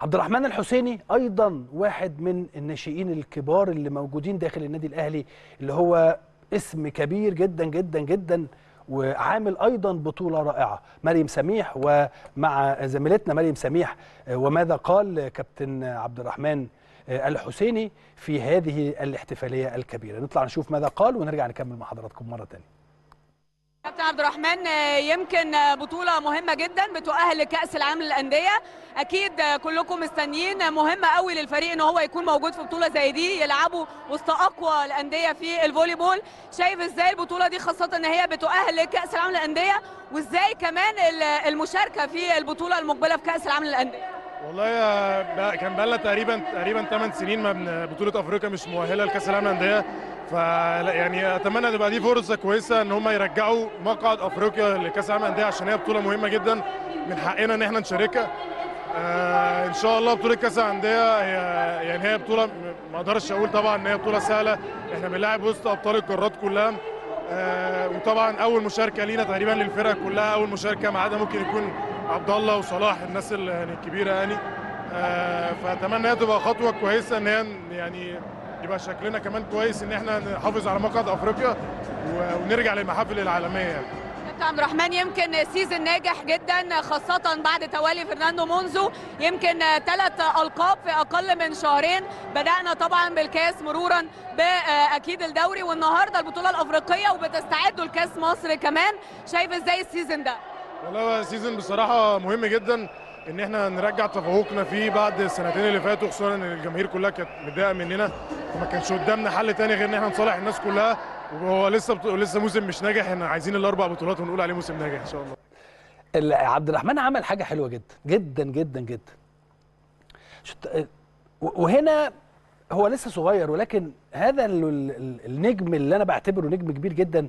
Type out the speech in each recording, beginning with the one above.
عبد الرحمن الحسيني ايضا واحد من الناشئين الكبار اللي موجودين داخل النادي الاهلي اللي هو اسم كبير جدا جدا جدا وعامل ايضا بطوله رائعه مريم سميح ومع زميلتنا مريم سميح وماذا قال كابتن عبد الرحمن الحسيني في هذه الاحتفاليه الكبيره نطلع نشوف ماذا قال ونرجع نكمل مع حضراتكم مره ثانيه كابتن عبد الرحمن يمكن بطولة مهمة جدا بتؤهل لكأس العالم للأندية أكيد كلكم مستنيين مهمة قوي للفريق إن هو يكون موجود في بطولة زي دي يلعبوا وسط أقوى الأندية في الفولي بول شايف إزاي البطولة دي خاصة إن هي بتؤهل لكأس العالم للأندية وإزاي كمان المشاركة في البطولة المقبلة في كأس العالم للأندية والله كان بقى لنا تقريبا تقريبا 8 سنين ما بطوله افريقيا مش مؤهله لكاس العالم للانديه فلا يعني اتمنى تبقى دي فرصه كويسه ان هم يرجعوا مقعد افريقيا لكاس العالم للانديه عشان هي بطوله مهمه جدا من حقنا ان احنا نشاركها آه ان شاء الله بطوله كاس الانديه هي يعني هي بطوله ما اقدرش اقول طبعا ان هي بطوله سهله احنا بنلاعب وسط ابطال القارات كلها آه وطبعا اول مشاركه لينا تقريبا للفرق كلها اول مشاركه ما عدا ممكن يكون عبد الله وصلاح الناس يعني الكبيره يعني آه فاتمنى هي تبقى خطوه كويسه ان هي يعني يبقى شكلنا كمان كويس ان احنا نحافظ على مقعد افريقيا ونرجع للمحافل العالميه يعني. كابتن عبد الرحمن يمكن سيزون ناجح جدا خاصة بعد توالي فرناندو مونزو يمكن ثلاث ألقاب في أقل من شهرين بدأنا طبعا بالكاس مرورا بأكيد الدوري والنهاردة البطولة الأفريقية وبتستعدوا لكاس مصر كمان شايف ازاي السيزون ده؟ والله سيزون بصراحة مهم جدا ان احنا نرجع تفوقنا فيه بعد السنتين اللي فاتوا خصوصا ان الجماهير كلها كانت متضايقه مننا وما كانش قدامنا حل تاني غير ان احنا نصالح الناس كلها وهو لسه بط... لسه موسم مش ناجح احنا عايزين الاربع بطولات ونقول عليه موسم ناجح ان شاء الله عبد الرحمن عمل حاجه حلوه جدا جدا جدا جدا شت... وهنا هو لسه صغير ولكن هذا النجم اللي انا بعتبره نجم كبير جدا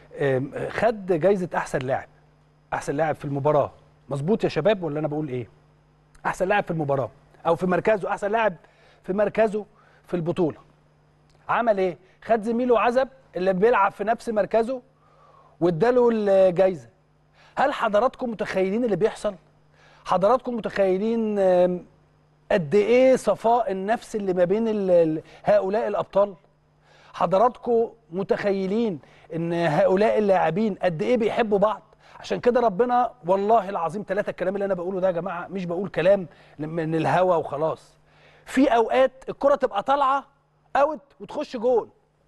خد جايزه احسن لاعب احسن لاعب في المباراه مظبوط يا شباب ولا انا بقول ايه احسن لاعب في المباراه او في مركزه احسن لاعب في مركزه في البطوله عمل ايه خد زميله عزب اللي بيلعب في نفس مركزه واداله الجايزه هل حضراتكم متخيلين اللي بيحصل حضراتكم متخيلين قد ايه صفاء النفس اللي ما بين هؤلاء الابطال حضراتكم متخيلين ان هؤلاء اللاعبين قد ايه بيحبوا بعض عشان كده ربنا والله العظيم ثلاثة الكلام اللي انا بقوله ده يا جماعه مش بقول كلام من الهوا وخلاص في اوقات الكره تبقى طالعه اوت وتخش جول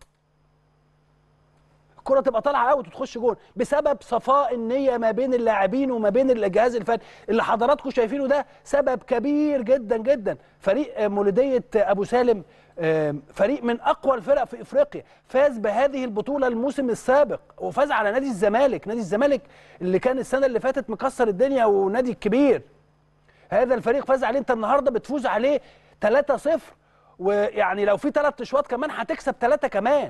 الكره تبقى طالعه اوت وتخش جول بسبب صفاء النيه ما بين اللاعبين وما بين الجهاز الفني اللي حضراتكم شايفينه ده سبب كبير جدا جدا فريق مولوديه ابو سالم فريق من اقوى الفرق في افريقيا فاز بهذه البطوله الموسم السابق وفاز على نادي الزمالك نادي الزمالك اللي كان السنه اللي فاتت مكسر الدنيا ونادي الكبير هذا الفريق فاز عليه انت النهارده بتفوز عليه 3-0 ويعني لو في ثلاث اشواط كمان هتكسب ثلاثه كمان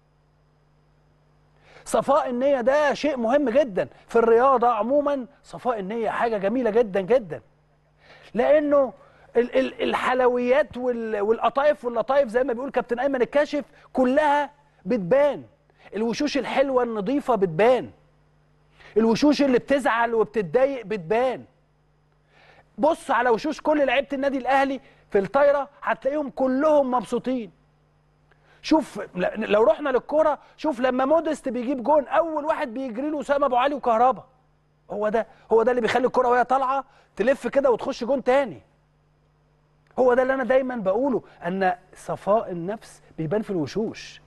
صفاء النيه ده شيء مهم جدا في الرياضه عموما صفاء النيه حاجه جميله جدا جدا لانه الحلويات والقطايف واللطايف زي ما بيقول كابتن ايمن الكاشف كلها بتبان الوشوش الحلوه النظيفه بتبان الوشوش اللي بتزعل وبتتضايق بتبان بص على وشوش كل لعيبه النادي الاهلي في الطايره هتلاقيهم كلهم مبسوطين شوف لو رحنا للكوره شوف لما مودست بيجيب جون اول واحد بيجري له اسامه ابو علي وكهربا هو ده هو ده اللي بيخلي الكوره وهي طالعه تلف كده وتخش جون تاني هو ده اللي انا دايما بقوله ان صفاء النفس بيبان في الوشوش